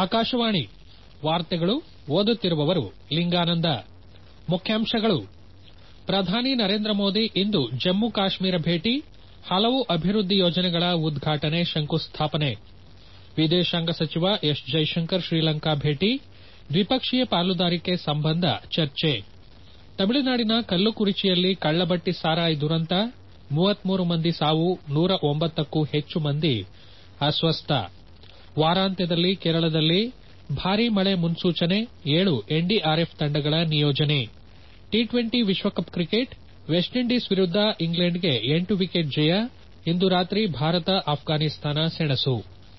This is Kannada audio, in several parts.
ಆಕಾಶವಾಣಿ ವಾರ್ತೆಗಳು ಓದುತ್ತಿರುವವರು ಲಿಂಗಾನಂದ ಮುಖ್ಯಾಂಶಗಳು ಪ್ರಧಾನಿ ನರೇಂದ್ರ ಮೋದಿ ಇಂದು ಜಮ್ಮು ಕಾಶ್ಮೀರ ಭೇಟಿ ಹಲವು ಅಭಿವೃದ್ದಿ ಯೋಜನೆಗಳ ಉದ್ಘಾಟನೆ ಶಂಕುಸ್ಥಾಪನೆ ವಿದೇಶಾಂಗ ಸಚಿವ ಎಸ್ ಜೈಶಂಕರ್ ಶ್ರೀಲಂಕಾ ಭೇಟಿ ದ್ವಿಪಕ್ಷೀಯ ಪಾಲುದಾರಿಕೆ ಸಂಬಂಧ ಚರ್ಚೆ ತಮಿಳುನಾಡಿನ ಕಲ್ಲುಕುರಿಚಿಯಲ್ಲಿ ಕಳ್ಳಬಟ್ಟಿ ಸಾರಾಯಿ ದುರಂತ ಮೂವತ್ಮೂರು ಮಂದಿ ಸಾವು ನೂರ ಒಂಬತ್ತಕ್ಕೂ ಹೆಚ್ಚು ಮಂದಿ ಅಸ್ವಸ್ಥ ವಾರಾಂತ್ಯದಲ್ಲಿ ಕೇರಳದಲ್ಲಿ ಭಾರೀ ಮಳೆ ಮುನ್ಸೂಚನೆ ಏಳು ಎನ್ಡಿಆರ್ಎಫ್ ತಂಡಗಳ ನಿಯೋಜನೆ ಟಿ ಟ್ವೆಂಟಿ ವಿಶ್ವಕಪ್ ಕ್ರಿಕೆಟ್ ವೆಸ್ಟ್ ಇಂಡೀಸ್ ವಿರುದ್ದ ಇಂಗ್ಲೆಂಡ್ಗೆ ಎಂಟು ವಿಕೆಟ್ ಜಯ ಇಂದು ರಾತ್ರಿ ಭಾರತ ಅಫ್ಘಾನಿಸ್ತಾನ ಸೆಣಸು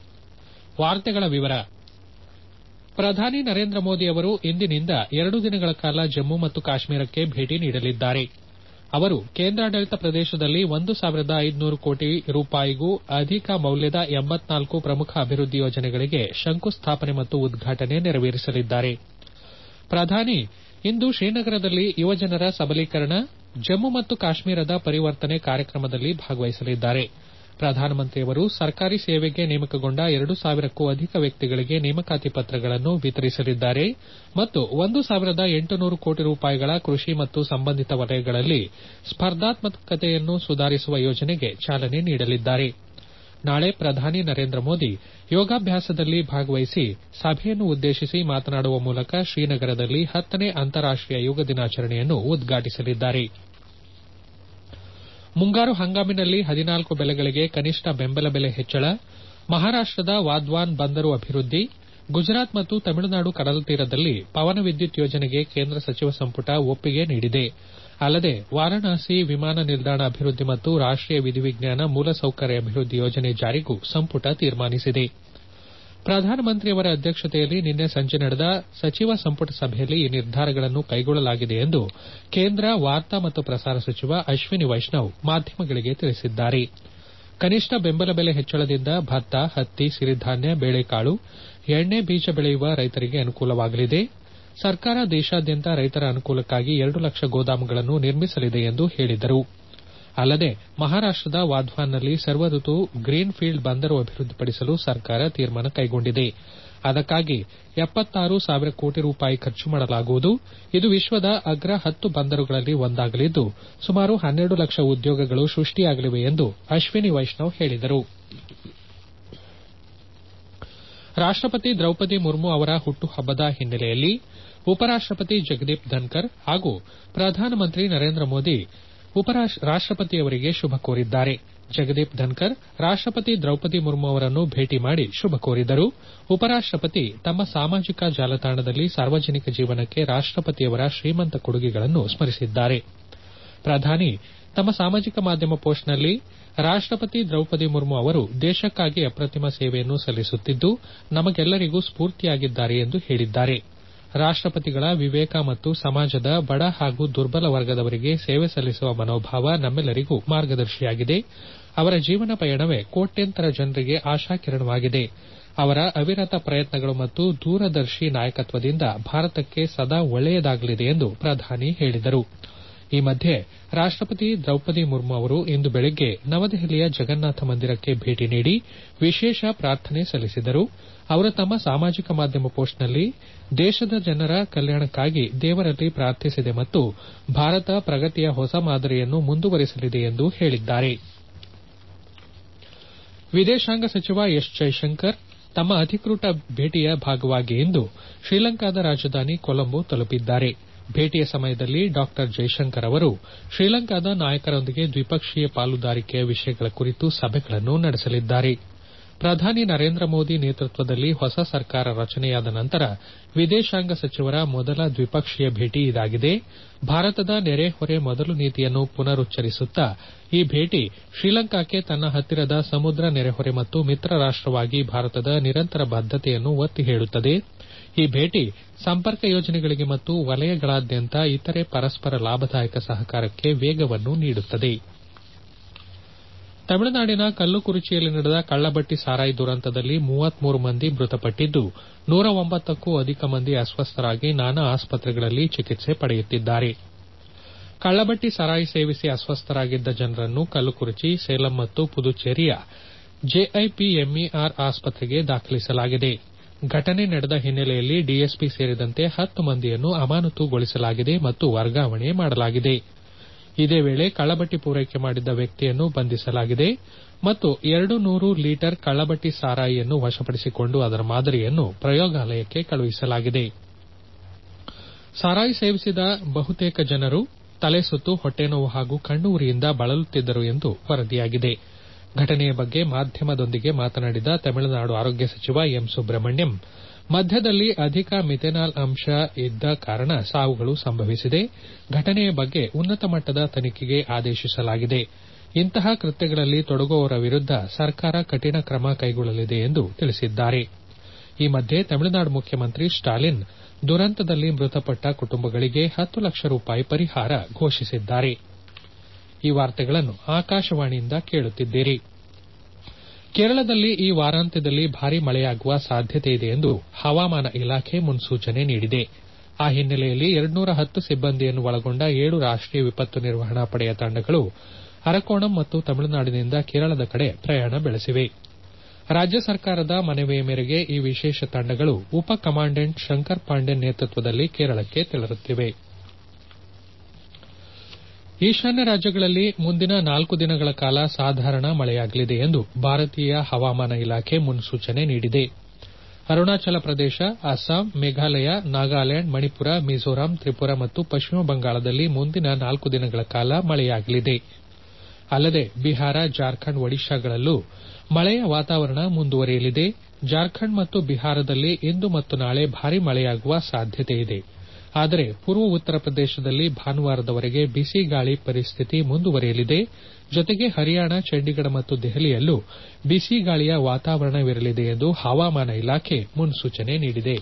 ಪ್ರಧಾನಿ ನರೇಂದ್ರ ಮೋದಿ ಅವರು ಇಂದಿನಿಂದ ಎರಡು ದಿನಗಳ ಕಾಲ ಜಮ್ಮು ಮತ್ತು ಕಾಶ್ಮೀರಕ್ಕೆ ಭೇಟಿ ನೀಡಲಿದ್ದಾರೆ ಅವರು ಕೇಂದ್ರಾಡಳಿತ ಪ್ರದೇಶದಲ್ಲಿ ಒಂದು ಸಾವಿರದ ಐದುನೂರು ಕೋಟಿ ರೂಪಾಯಿಗೂ ಅಧಿಕ ಮೌಲ್ಯದ ಎಂಬತ್ನಾಲ್ಕು ಪ್ರಮುಖ ಅಭಿವೃದ್ದಿ ಯೋಜನೆಗಳಿಗೆ ಶಂಕುಸ್ಥಾಪನೆ ಮತ್ತು ಉದ್ಘಾಟನೆ ನೆರವೇರಿಸಲಿದ್ದಾರೆ ಪ್ರಧಾನಿ ಇಂದು ಶ್ರೀನಗರದಲ್ಲಿ ಯುವಜನರ ಸಬಲೀಕರಣ ಜಮ್ಮು ಮತ್ತು ಕಾಶ್ಮೀರದ ಪರಿವರ್ತನೆ ಕಾರ್ಯಕ್ರಮದಲ್ಲಿ ಭಾಗವಹಿಸಲಿದ್ದಾರೆ ಪ್ರಧಾನಮಂತ್ರಿಯವರು ಸರ್ಕಾರಿ ಸೇವೆಗೆ ನೇಮಕಗೊಂಡ ಎರಡು ಸಾವಿರಕ್ಕೂ ಅಧಿಕ ವ್ಯಕ್ತಿಗಳಿಗೆ ನೇಮಕಾತಿ ಪತ್ರಗಳನ್ನು ವಿತರಿಸಲಿದ್ದಾರೆ ಮತ್ತು ಒಂದು ಸಾವಿರದ ಎಂಟುನೂರು ಕೋಟಿ ರೂಪಾಯಿಗಳ ಕೃಷಿ ಮತ್ತು ಸಂಬಂಧಿತ ವಲಯಗಳಲ್ಲಿ ಸ್ಪರ್ಧಾತ್ಮಕತೆಯನ್ನು ಸುಧಾರಿಸುವ ಯೋಜನೆಗೆ ಚಾಲನೆ ನೀಡಲಿದ್ದಾರೆ ನಾಳೆ ಪ್ರಧಾನಿ ನರೇಂದ್ರ ಮೋದಿ ಯೋಗಾಭ್ಯಾಸದಲ್ಲಿ ಭಾಗವಹಿಸಿ ಸಭೆಯನ್ನು ಉದ್ದೇಶಿಸಿ ಮಾತನಾಡುವ ಮೂಲಕ ಶ್ರೀನಗರದಲ್ಲಿ ಹತ್ತನೇ ಅಂತಾರಾಷ್ಟೀಯ ಯೋಗ ದಿನಾಚರಣೆಯನ್ನು ಉದ್ಘಾಟಿಸಲಿದ್ದಾರೆ ಮುಂಗಾರು ಹಂಗಾಮಿನಲ್ಲಿ ಹದಿನಾಲ್ಕು ಬೆಳೆಗಳಿಗೆ ಕನಿಷ್ಠ ಬೆಂಬಲ ಬೆಲೆ ಹೆಚ್ಚಳ ಮಹಾರಾಷ್ಟದ ವಾಧ್ವಾನ್ ಬಂದರು ಅಭಿವೃದ್ದಿ ಗುಜರಾತ್ ಮತ್ತು ತಮಿಳುನಾಡು ಕಡಲತೀರದಲ್ಲಿ ಪವನ ವಿದ್ಯುತ್ ಯೋಜನೆಗೆ ಕೇಂದ್ರ ಸಚಿವ ಸಂಪುಟ ಒಪ್ಪಿಗೆ ನೀಡಿದೆ ಅಲ್ಲದೆ ವಾರಾಣಸಿ ವಿಮಾನ ನಿಲ್ದಾಣ ಅಭಿವೃದ್ದಿ ಮತ್ತು ರಾಷ್ಟೀಯ ವಿಧಿವಿಜ್ಞಾನ ಮೂಲಸೌಕರ್ಯ ಅಭಿವೃದ್ದಿ ಯೋಜನೆ ಜಾರಿಗೂ ಸಂಪುಟ ತೀರ್ಮಾನಿಸಿದೆ ಪ್ರಧಾನಮಂತ್ರಿಯವರ ಅಧ್ಯಕ್ಷತೆಯಲ್ಲಿ ನಿನ್ನೆ ಸಂಜೆ ನಡೆದ ಸಚಿವ ಸಂಪುಟ ಸಭೆಯಲ್ಲಿ ಈ ನಿರ್ಧಾರಗಳನ್ನು ಕೈಗೊಳ್ಳಲಾಗಿದೆ ಎಂದು ಕೇಂದ್ರ ವಾರ್ತಾ ಮತ್ತು ಪ್ರಸಾರ ಸಚಿವ ಅಶ್ವಿನಿ ವೈಷ್ಣವ್ ಮಾಧ್ಯಮಗಳಿಗೆ ತಿಳಿಸಿದ್ದಾರೆ ಕನಿಷ್ಠ ಬೆಂಬಲ ಬೆಲೆ ಹೆಚ್ಚಳದಿಂದ ಭತ್ತ ಹತ್ತಿ ಸಿರಿಧಾನ್ಯ ಬೇಳೆಕಾಳು ಎಣ್ಣೆ ಬೀಜ ಬೆಳೆಯುವ ರೈತರಿಗೆ ಅನುಕೂಲವಾಗಲಿದೆ ಸರ್ಕಾರ ದೇಶಾದ್ಯಂತ ರೈತರ ಅನುಕೂಲಕ್ಕಾಗಿ ಎರಡು ಲಕ್ಷ ಗೋದಾಮುಗಳನ್ನು ನಿರ್ಮಿಸಲಿದೆ ಎಂದು ಹೇಳಿದರು ಅಲ್ಲದೆ ಮಹಾರಾಷ್ಟದ ವಾಧ್ವಾನ್ನಲ್ಲಿ ಸರ್ವಋತು ಗ್ರೀನ್ ಫೀಲ್ಡ್ ಬಂದರು ಅಭಿವೃದ್ದಿಪಡಿಸಲು ಸರ್ಕಾರ ತೀರ್ಮಾನ ಕೈಗೊಂಡಿದೆ ಅದಕ್ಕಾಗಿ ಎಪ್ಪತ್ತಾರು ಸಾವಿರ ಕೋಟಿ ರೂಪಾಯಿ ಖರ್ಚು ಮಾಡಲಾಗುವುದು ಇದು ವಿಶ್ವದ ಅಗ್ರ ಹತ್ತು ಬಂದರುಗಳಲ್ಲಿ ಒಂದಾಗಲಿದ್ದು ಸುಮಾರು ಹನ್ನೆರಡು ಲಕ್ಷ ಉದ್ಯೋಗಗಳು ಸೃಷ್ಟಿಯಾಗಲಿವೆ ಎಂದು ಅಶ್ವಿನಿ ವೈಷ್ಣವ್ ಹೇಳಿದರು ರಾಷ್ಟಪತಿ ದ್ರೌಪದಿ ಮುರ್ಮು ಅವರ ಹುಟ್ಟುಹಬ್ಬದ ಹಿನ್ನೆಲೆಯಲ್ಲಿ ಉಪರಾಷ್ಟಪತಿ ಜಗದೀಪ್ ಧನ್ಕರ್ ಹಾಗೂ ಪ್ರಧಾನಮಂತ್ರಿ ನರೇಂದ್ರ ಮೋದಿ ರಾಷ್ಟಪತಿಯವರಿಗೆ ಶುಭ ಕೋರಿದ್ದಾರೆ ಜಗದೀಪ್ ಧನ್ಕರ್ ರಾಷ್ಟಪತಿ ದ್ರೌಪದಿ ಮುರ್ಮು ಅವರನ್ನು ಭೇಟಿ ಮಾಡಿ ಶುಭ ಕೋರಿದರು ಉಪರಾಷ್ಟಪತಿ ತಮ್ಮ ಸಾಮಾಜಿಕ ಜಾಲತಾಣದಲ್ಲಿ ಸಾರ್ವಜನಿಕ ಜೀವನಕ್ಕೆ ರಾಷ್ಟಪತಿಯವರ ಶ್ರೀಮಂತ ಕೊಡುಗೆಗಳನ್ನು ಸ್ಮರಿಸಿದ್ದಾರೆ ಪ್ರಧಾನಿ ತಮ್ಮ ಸಾಮಾಜಿಕ ಮಾಧ್ಯಮ ಪೋಸ್ಟ್ನಲ್ಲಿ ರಾಷ್ಟಪತಿ ದ್ರೌಪದಿ ಮುರ್ಮು ಅವರು ದೇಶಕ್ಕಾಗಿ ಅಪ್ರತಿಮ ಸೇವೆಯನ್ನು ಸಲ್ಲಿಸುತ್ತಿದ್ದು ನಮಗೆಲ್ಲರಿಗೂ ಸ್ಫೂರ್ತಿಯಾಗಿದ್ದಾರೆ ಎಂದು ಹೇಳಿದ್ದಾರೆ ರಾಷ್ಟಪತಿಗಳ ವಿವೇಕ ಮತ್ತು ಸಮಾಜದ ಬಡ ಹಾಗೂ ದುರ್ಬಲ ವರ್ಗದವರಿಗೆ ಸೇವೆ ಸಲ್ಲಿಸುವ ಮನೋಭಾವ ನಮ್ಮೆಲ್ಲರಿಗೂ ಮಾರ್ಗದರ್ಶಿಯಾಗಿದೆ ಅವರ ಜೀವನ ಪಯಣವೇ ಕೋಟ್ಯಂತರ ಜನರಿಗೆ ಆಶಾಕಿರಣವಾಗಿದೆ ಅವರ ಅವಿರತ ಪ್ರಯತ್ನಗಳು ಮತ್ತು ದೂರದರ್ಶಿ ನಾಯಕತ್ವದಿಂದ ಭಾರತಕ್ಕೆ ಸದಾ ಒಳ್ಳೆಯದಾಗಲಿದೆ ಎಂದು ಪ್ರಧಾನಿ ಹೇಳಿದರು ಈ ಮಧ್ಯೆ ರಾಷ್ಟಪತಿ ದ್ರೌಪದಿ ಮುರ್ಮು ಅವರು ಇಂದು ಬೆಳಗ್ಗೆ ನವದೆಹಲಿಯ ಜಗನ್ನಾಥ ಮಂದಿರಕ್ಕೆ ಭೇಟಿ ನೀಡಿ ವಿಶೇಷ ಪ್ರಾರ್ಥನೆ ಸಲ್ಲಿಸಿದರು ಅವರು ತಮ್ಮ ಸಾಮಾಜಿಕ ಮಾಧ್ಯಮ ಪೋಸ್ಟ್ನಲ್ಲಿ ದೇಶದ ಜನರ ಕಲ್ಯಾಣಕ್ಕಾಗಿ ದೇವರಲ್ಲಿ ಪ್ರಾರ್ಥಿಸಿದೆ ಮತ್ತು ಭಾರತ ಪ್ರಗತಿಯ ಹೊಸ ಮಾದರಿಯನ್ನು ಮುಂದುವರಿಸಲಿದೆ ಎಂದು ಹೇಳಿದ್ದಾರೆ ವಿದೇಶಾಂಗ ಸಚಿವ ಎಸ್ ಜೈಶಂಕರ್ ತಮ್ಮ ಅಧಿಕೃತ ಭೇಟಿಯ ಭಾಗವಾಗಿ ಇಂದು ಶ್ರೀಲಂಕಾದ ರಾಜಧಾನಿ ಕೊಲಂಬೊ ತಲುಪಿದ್ದಾರೆ ಭೇಟಿಯ ಸಮಯದಲ್ಲಿ ಡಾ ಜೈಶಂಕರ್ ಅವರು ಶ್ರೀಲಂಕಾದ ನಾಯಕರೊಂದಿಗೆ ದ್ವಿಪಕ್ಷೀಯ ಪಾಲುದಾರಿಕೆಯ ವಿಷಯಗಳ ಕುರಿತು ಸಭೆಗಳನ್ನು ನಡೆಸಲಿದ್ದಾರೆ ಪ್ರಧಾನಿ ನರೇಂದ್ರ ಮೋದಿ ನೇತೃತ್ವದಲ್ಲಿ ಹೊಸ ಸರ್ಕಾರ ರಚನೆಯಾದ ನಂತರ ವಿದೇಶಾಂಗ ಸಚಿವರ ಮೊದಲ ದ್ವಿಪಕ್ಷೀಯ ಭೇಟಿ ಇದಾಗಿದೆ ಭಾರತದ ನೆರೆಹೊರೆ ಮೊದಲು ನೀತಿಯನ್ನು ಪುನರುಚ್ಚರಿಸುತ್ತಾ ಈ ಭೇಟಿ ಶ್ರೀಲಂಕಾಕ್ಕೆ ತನ್ನ ಹತ್ತಿರದ ಸಮುದ್ರ ನೆರೆಹೊರೆ ಮತ್ತು ಮಿತ್ರ ರಾಷ್ಟವಾಗಿ ಭಾರತದ ನಿರಂತರ ಬದ್ದತೆಯನ್ನು ಒತ್ತಿ ಹೇಳುತ್ತದೆ ಈ ಭೇಟಿ ಸಂಪರ್ಕ ಯೋಜನೆಗಳಿಗೆ ಮತ್ತು ವಲಯಗಳಾದ್ಯಂತ ಇತರೆ ಪರಸ್ಪರ ಲಾಭದಾಯಕ ಸಹಕಾರಕ್ಕೆ ವೇಗವನ್ನು ನೀಡುತ್ತದೆ ತಮಿಳುನಾಡಿನ ಕಲ್ಲುಕುರಿಚಿಯಲ್ಲಿ ನಡೆದ ಕಳ್ಳಬಟ್ಟಿ ಸಾರಾಯಿ ದುರಂತದಲ್ಲಿ ಮೂವತ್ಮೂರು ಮಂದಿ ಮೃತಪಟ್ಟಿದ್ದು ನೂರ ಒಂಬತ್ತಕ್ಕೂ ಅಧಿಕ ಮಂದಿ ಅಸ್ವಸ್ಥರಾಗಿ ನಾನಾ ಆಸ್ಪತ್ರೆಗಳಲ್ಲಿ ಚಿಕಿತ್ಸೆ ಪಡೆಯುತ್ತಿದ್ದಾರೆ ಕಳ್ಳಬಟ್ಟಿ ಸಾರಾಯಿ ಸೇವಿಸಿ ಅಸ್ವಸ್ಥರಾಗಿದ್ದ ಜನರನ್ನು ಕಲ್ಲುಕುರಿಚಿ ಸೇಲಂ ಮತ್ತು ಪುದುಚೇರಿಯ ಜೆಐಪಿಎಂಇಆರ್ ಆಸ್ಪತ್ರೆಗೆ ದಾಖಲಿಸಲಾಗಿದೆ ಘಟನೆ ನಡೆದ ಹಿನ್ನೆಲೆಯಲ್ಲಿ ಡಿಎಸ್ಪಿ ಸೇರಿದಂತೆ ಹತ್ತು ಮಂದಿಯನ್ನು ಅಮಾನತುಗೊಳಿಸಲಾಗಿದೆ ಮತ್ತು ವರ್ಗಾವಣೆ ಮಾಡಲಾಗಿದೆ ಇದೇ ವೇಳೆ ಕಳ್ಳಬಟ್ಟಿ ಪೂರೈಕೆ ಮಾಡಿದ್ದ ವ್ಯಕ್ತಿಯನ್ನು ಬಂಧಿಸಲಾಗಿದೆ ಮತ್ತು ಎರಡು ನೂರು ಲೀಟರ್ ಕಳ್ಳಬಟ್ಟಿ ಸಾರಾಯಿಯನ್ನು ವಶಪಡಿಸಿಕೊಂಡು ಅದರ ಮಾದರಿಯನ್ನು ಪ್ರಯೋಗಾಲಯಕ್ಕೆ ಕಳುಹಿಸಲಾಗಿದೆ ಸಾರಾಯಿ ಸೇವಿಸಿದ ಬಹುತೇಕ ಜನರು ತಲೆಸುತ್ತು ಹೊಟ್ಟೆನೋವು ಹಾಗೂ ಕಣ್ಣು ಉರಿಯಿಂದ ಬಳಲುತ್ತಿದ್ದರು ಎಂದು ವರದಿಯಾಗಿದೆ ಘಟನೆಯ ಬಗ್ಗೆ ಮಾಧ್ಯಮದೊಂದಿಗೆ ಮಾತನಾಡಿದ ತಮಿಳುನಾಡು ಆರೋಗ್ಯ ಸಚಿವ ಎಂ ಸುಬ್ರಹ್ಮಣ್ಯಂ ಮದ್ಯದಲ್ಲಿ ಅಧಿಕ ಮಿಥೆನಾಲ್ ಅಂಶ ಇದ್ದ ಕಾರಣ ಸಾವುಗಳು ಸಂಭವಿಸಿದೆ ಘಟನೆಯ ಬಗ್ಗೆ ಉನ್ನತ ಮಟ್ಟದ ತನಿಖೆಗೆ ಆದೇಶಿಸಲಾಗಿದೆ ಇಂತಹ ಕೃತ್ಯಗಳಲ್ಲಿ ತೊಡಗುವವರ ವಿರುದ್ದ ಸರ್ಕಾರ ಕಠಿಣ ಕ್ರಮ ಕೈಗೊಳ್ಳಲಿದೆ ಎಂದು ತಿಳಿಸಿದ್ದಾರೆ ಈ ಮಧ್ಯೆ ತಮಿಳುನಾಡು ಮುಖ್ಯಮಂತ್ರಿ ಸ್ಟಾಲಿನ್ ದುರಂತದಲ್ಲಿ ಮೃತಪಟ್ಟ ಕುಟುಂಬಗಳಿಗೆ ಹತ್ತು ಲಕ್ಷ ರೂಪಾಯಿ ಪರಿಹಾರ ಘೋಷಿಸಿದ್ದಾರೆ ಈ ವಾರ್ತೆಗಳನ್ನು ಆಕಾಶವಾಣಿಯಿಂದ ಕೇಳುತ್ತಿದ್ದೀರಿ ಕೇರಳದಲ್ಲಿ ಈ ವಾರಾಂತ್ಯದಲ್ಲಿ ಭಾರೀ ಮಳೆಯಾಗುವ ಸಾಧ್ಯತೆ ಇದೆ ಎಂದು ಹವಾಮಾನ ಇಲಾಖೆ ಮುನ್ಸೂಚನೆ ನೀಡಿದೆ ಆ ಹಿನ್ನೆಲೆಯಲ್ಲಿ ಎರಡ್ನೂರ ಹತ್ತು ಸಿಬ್ಬಂದಿಯನ್ನು ಒಳಗೊಂಡ ಏಳು ರಾಷ್ಟೀಯ ವಿಪತ್ತು ನಿರ್ವಹಣಾ ಪಡೆಯ ತಂಡಗಳು ಅರಕೋಣಂ ಮತ್ತು ತಮಿಳುನಾಡಿನಿಂದ ಕೇರಳದ ಕಡೆ ಪ್ರಯಾಣ ಬೆಳೆಸಿವೆ ರಾಜ್ಯ ಸರ್ಕಾರದ ಮನವಿಯ ಮೇರೆಗೆ ಈ ವಿಶೇಷ ತಂಡಗಳು ಉಪ ಕಮಾಂಡೆಂಟ್ ಶಂಕರ್ ಪಾಂಡೆನ್ ನೇತೃತ್ವದಲ್ಲಿ ಕೇರಳಕ್ಕೆ ತೆರಳುತ್ತಿವೆ ಈಶಾನ್ಯ ರಾಜ್ಯಗಳಲ್ಲಿ ಮುಂದಿನ ನಾಲ್ಕು ದಿನಗಳ ಕಾಲ ಸಾಧಾರಣ ಮಳೆಯಾಗಲಿದೆ ಎಂದು ಭಾರತೀಯ ಹವಾಮಾನ ಇಲಾಖೆ ಮುನ್ಸೂಚನೆ ನೀಡಿದೆ ಅರುಣಾಚಲ ಪ್ರದೇಶ ಅಸ್ಸಾಂ ಮೇಘಾಲಯ ನಾಗಾಲ್ಯಾಂಡ್ ಮಣಿಪುರ ಮಿಜೋರಾಂ ತ್ರಿಪುರಾ ಮತ್ತು ಪಶ್ಚಿಮ ಬಂಗಾಳದಲ್ಲಿ ಮುಂದಿನ ನಾಲ್ಕು ದಿನಗಳ ಕಾಲ ಮಳೆಯಾಗಲಿದೆ ಅಲ್ಲದೆ ಬಿಹಾರ ಜಾರ್ಖಂಡ್ ಒಡಿಶಾಗಳಲ್ಲೂ ಮಳೆಯ ವಾತಾವರಣ ಮುಂದುವರಿಯಲಿದೆ ಜಾರ್ಖಂಡ್ ಮತ್ತು ಬಿಹಾರದಲ್ಲಿ ಇಂದು ಮತ್ತು ನಾಳೆ ಭಾರೀ ಮಳೆಯಾಗುವ ಸಾಧ್ಯತೆ ಇದೆ ಆದರೆ ಪೂರ್ವ ಉತ್ತರ ಪ್ರದೇಶದಲ್ಲಿ ಭಾನುವಾರದವರೆಗೆ ಬಿಸಿ ಗಾಳಿ ಪರಿಸ್ಥಿತಿ ಮುಂದುವರಿಯಲಿದೆ ಜೊತೆಗೆ ಹರಿಯಾಣ ಚಂಡೀಗಢ ಮತ್ತು ದೆಹಲಿಯಲ್ಲೂ ಬಿಸಿ ಗಾಳಿಯ ವಾತಾವರಣವಿರಲಿದೆ ಎಂದು ಹವಾಮಾನ ಇಲಾಖೆ ಮುನ್ಸೂಚನೆ ನೀಡಿದೆ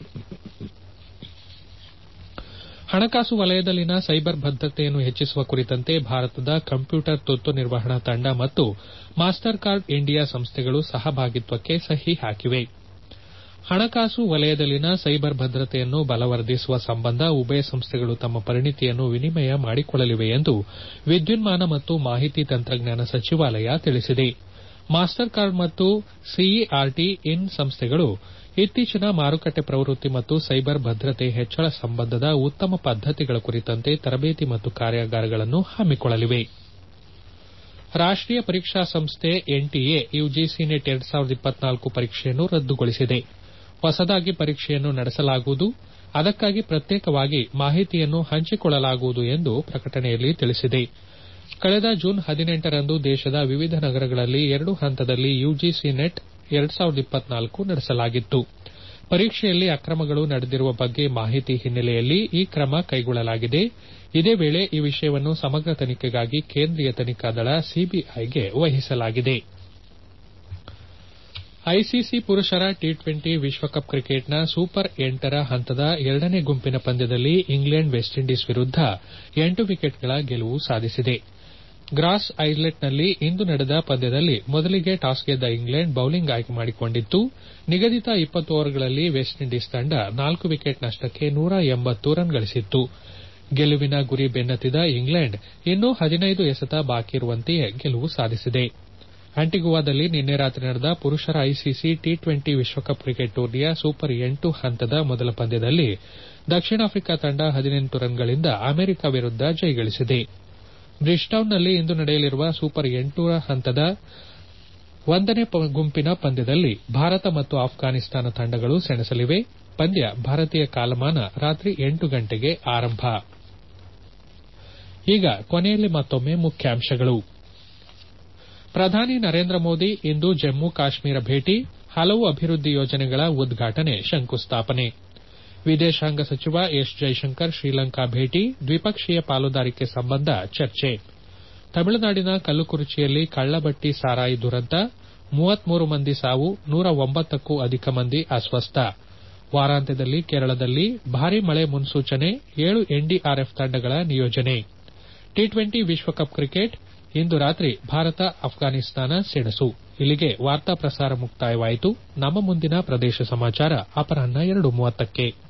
ಹಣಕಾಸು ವಲಯದಲ್ಲಿನ ಸೈಬರ್ ಭದ್ರತೆಯನ್ನು ಹೆಚ್ಚಿಸುವ ಕುರಿತಂತೆ ಭಾರತದ ಕಂಪ್ಯೂಟರ್ ತುರ್ತು ನಿರ್ವಹಣಾ ತಂಡ ಮತ್ತು ಮಾಸ್ಟರ್ ಕಾರ್ಡ್ ಇಂಡಿಯಾ ಸಂಸ್ಥೆಗಳು ಸಹಭಾಗಿತ್ವಕ್ಕೆ ಸಹಿ ಹಾಕಿವೆ ಹಣಕಾಸು ವಲಯದಲ್ಲಿನ ಸೈಬರ್ ಭದ್ರತೆಯನ್ನು ಬಲವರ್ಧಿಸುವ ಸಂಬಂಧ ಉಭಯ ಸಂಸ್ಥೆಗಳು ತಮ್ಮ ಪರಿಣಿತಿಯನ್ನು ವಿನಿಮಯ ಮಾಡಿಕೊಳ್ಳಲಿವೆ ಎಂದು ವಿದ್ಯುನ್ಮಾನ ಮತ್ತು ಮಾಹಿತಿ ತಂತ್ರಜ್ಞಾನ ಸಚಿವಾಲಯ ತಿಳಿಸಿದೆ ಮಾಸ್ಟರ್ ಕಾರ್ಡ್ ಮತ್ತು ಸಿಇಆರ್ಟಿ ಇನ್ ಸಂಸ್ಥೆಗಳು ಇತ್ತೀಚಿನ ಮಾರುಕಟ್ಟೆ ಪ್ರವೃತ್ತಿ ಮತ್ತು ಸೈಬರ್ ಭದ್ರತೆ ಹೆಚ್ಚಳ ಸಂಬಂಧದ ಉತ್ತಮ ಪದ್ದತಿಗಳ ಕುರಿತಂತೆ ತರಬೇತಿ ಮತ್ತು ಕಾರ್ಯಾಗಾರಗಳನ್ನು ಹಮ್ಮಿಕೊಳ್ಳಲಿವೆ ರಾಷ್ಟೀಯ ಪರೀಕ್ಷಾ ಸಂಸ್ಥೆ ಎನ್ಟಿಎ ಯುಜಿಸಿ ನೆಟ್ ಎರಡ್ ಸಾವಿರದ ಇಪ್ಪತ್ನಾಲ್ಕು ಪರೀಕ್ಷೆಯನ್ನು ರದ್ದುಗೊಳಿಸಿದೆ ಹೊಸದಾಗಿ ಪರೀಕ್ಷೆಯನ್ನು ನಡೆಸಲಾಗುವುದು ಅದಕ್ಕಾಗಿ ಪ್ರತ್ಯೇಕವಾಗಿ ಮಾಹಿತಿಯನ್ನು ಹಂಚಿಕೊಳ್ಳಲಾಗುವುದು ಎಂದು ಪ್ರಕಟಣೆಯಲ್ಲಿ ತಿಳಿಸಿದೆ ಕಳೆದ ಜೂನ್ ಹದಿನೆಂಟರಂದು ದೇಶದ ವಿವಿಧ ನಗರಗಳಲ್ಲಿ ಎರಡು ಹಂತದಲ್ಲಿ ಯುಜಿಸಿ ನೆಟ್ ಎರಡ್ ಸಾವಿರದ ಇಪ್ಪತ್ನಾಲ್ಕು ನಡೆಸಲಾಗಿತ್ತು ಪರೀಕ್ಷೆಯಲ್ಲಿ ಅಕ್ರಮಗಳು ನಡೆದಿರುವ ಬಗ್ಗೆ ಮಾಹಿತಿ ಹಿನ್ನೆಲೆಯಲ್ಲಿ ಈ ಕ್ರಮ ಕೈಗೊಳ್ಳಲಾಗಿದೆ ಇದೇ ವೇಳೆ ಈ ವಿಷಯವನ್ನು ಸಮಗ್ರ ತನಿಖೆಗಾಗಿ ಕೇಂದ್ರೀಯ ತನಿಖಾ ದಳ ಸಿಬಿಐಗೆ ವಹಿಸಲಾಗಿದೆ ಐಸಿಸಿ ಪುರುಷರ ಟಿ ಟ್ವೆಂಟಿ ವಿಶ್ವಕಪ್ ಕ್ರಿಕೆಟ್ನ ಸೂಪರ್ ಎಂಟರ ಹಂತದ ಎರಡನೇ ಗುಂಪಿನ ಪಂದ್ಯದಲ್ಲಿ ಇಂಗ್ಲೆಂಡ್ ವೆಸ್ಟ್ ಇಂಡೀಸ್ ವಿರುದ್ದ ಎಂಟು ವಿಕೆಟ್ಗಳ ಗೆಲುವು ಸಾಧಿಸಿದೆ ಗ್ರಾಸ್ ಐಲ್ಲೆಟ್ನಲ್ಲಿ ಇಂದು ನಡೆದ ಪಂದ್ಯದಲ್ಲಿ ಮೊದಲಿಗೆ ಟಾಸ್ ಗೆದ್ದ ಇಂಗ್ಲೆಂಡ್ ಬೌಲಿಂಗ್ ಆಯ್ಕೆ ಮಾಡಿಕೊಂಡಿತ್ತು ನಿಗದಿತ ಇಪ್ಪತ್ತು ಓವರ್ಗಳಲ್ಲಿ ವೆಸ್ಟ್ ಇಂಡೀಸ್ ತಂಡ ನಾಲ್ಕು ವಿಕೆಟ್ ನಷ್ಟಕ್ಕೆ ನೂರ ಎಂಬತ್ತು ರನ್ ಗಳಿಸಿತ್ತು ಗೆಲುವಿನ ಗುರಿ ಬೆನ್ನತ್ತಿದ ಇಂಗ್ಲೆಂಡ್ ಇನ್ನೂ ಹದಿನೈದು ಎಸೆತ ಬಾಕಿ ಇರುವಂತೆಯೇ ಗೆಲುವು ಸಾಧಿಸಿದೆ ಆಂಟಿಗುವಾದಲ್ಲಿ ನಿನ್ನೆ ರಾತ್ರಿ ನಡೆದ ಪುರುಷರ ಐಸಿಸಿ ಟಿ ಟ್ವೆಂಟಿ ವಿಶ್ವಕಪ್ ಕ್ರಿಕೆಟ್ ಟೂರ್ನಿಯ ಸೂಪರ್ ಎಂಟು ಹಂತದ ಮೊದಲ ಪಂದ್ಯದಲ್ಲಿ ದಕ್ಷಿಣ ಆಫ್ರಿಕಾ ತಂಡ ಹದಿನೆಂಟು ರನ್ಗಳಿಂದ ಅಮೆರಿಕ ವಿರುದ್ದ ಜಯಗಳಿಸಿದೆ ಬ್ರಿಸ್ಟೌನ್ನಲ್ಲಿ ಇಂದು ನಡೆಯಲಿರುವ ಸೂಪರ್ ಎಂಟು ಹಂತದ ಒಂದನೇ ಗುಂಪಿನ ಪಂದ್ಯದಲ್ಲಿ ಭಾರತ ಮತ್ತು ಆಫ್ಘಾನಿಸ್ತಾನ ತಂಡಗಳು ಸೆಣಸಲಿವೆ ಪಂದ್ಯ ಭಾರತೀಯ ಕಾಲಮಾನ ರಾತ್ರಿ ಎಂಟು ಗಂಟೆಗೆ ಆರಂಭ ಈಗ ಕೊನೆಯಲ್ಲಿ ಮತ್ತೊಮ್ಮೆ ಮುಖ್ಯಾಂಶಗಳು ಪ್ರಧಾನಿ ನರೇಂದ್ರ ಮೋದಿ ಇಂದು ಜಮ್ಮು ಕಾಶ್ಮೀರ ಭೇಟಿ ಹಲವು ಅಭಿವೃದ್ಧಿ ಯೋಜನೆಗಳ ಉದ್ಘಾಟನೆ ಶಂಕುಸ್ಥಾಪನೆ ವಿದೇಶಾಂಗ ಸಚಿವ ಎಸ್ ಜೈಶಂಕರ್ ಶ್ರೀಲಂಕಾ ಭೇಟಿ ದ್ವಿಪಕ್ಷೀಯ ಪಾಲುದಾರಿಕೆ ಸಂಬಂಧ ಚರ್ಚೆ ತಮಿಳುನಾಡಿನ ಕಲ್ಲುಕುರಿಚಿಯಲ್ಲಿ ಕಳ್ಳಬಟ್ಟಿ ಸಾರಾಯಿ ದುರಂತ ಮೂವತ್ಮೂರು ಮಂದಿ ಸಾವು ನೂರ ಒಂಬತ್ತಕ್ಕೂ ಅಧಿಕ ಮಂದಿ ಅಸ್ವಸ್ಥ ವಾರಾಂತ್ಯದಲ್ಲಿ ಕೇರಳದಲ್ಲಿ ಭಾರೀ ಮಳೆ ಮುನ್ಸೂಚನೆ ಏಳು ಎನ್ಡಿಆರ್ಎಫ್ ತಂಡಗಳ ನಿಯೋಜನೆ ಟಿ ಟ್ವೆಂಟಿ ವಿಶ್ವಕಪ್ ಕ್ರಿಕೆಟ್ ಇಂದು ರಾತ್ರಿ ಭಾರತ ಅಫ್ಘಾನಿಸ್ತಾನ ಸೆಣಸು ಇಲ್ಲಿಗೆ ವಾರ್ತಾ ಪ್ರಸಾರ ಮುಕ್ತಾಯವಾಯಿತು ನಮ್ಮ ಮುಂದಿನ ಪ್ರದೇಶ ಸಮಾಚಾರ ಅಪರಾಹ್ನ ಎರಡು ಮೂವತ್ತಕ್ಕೆ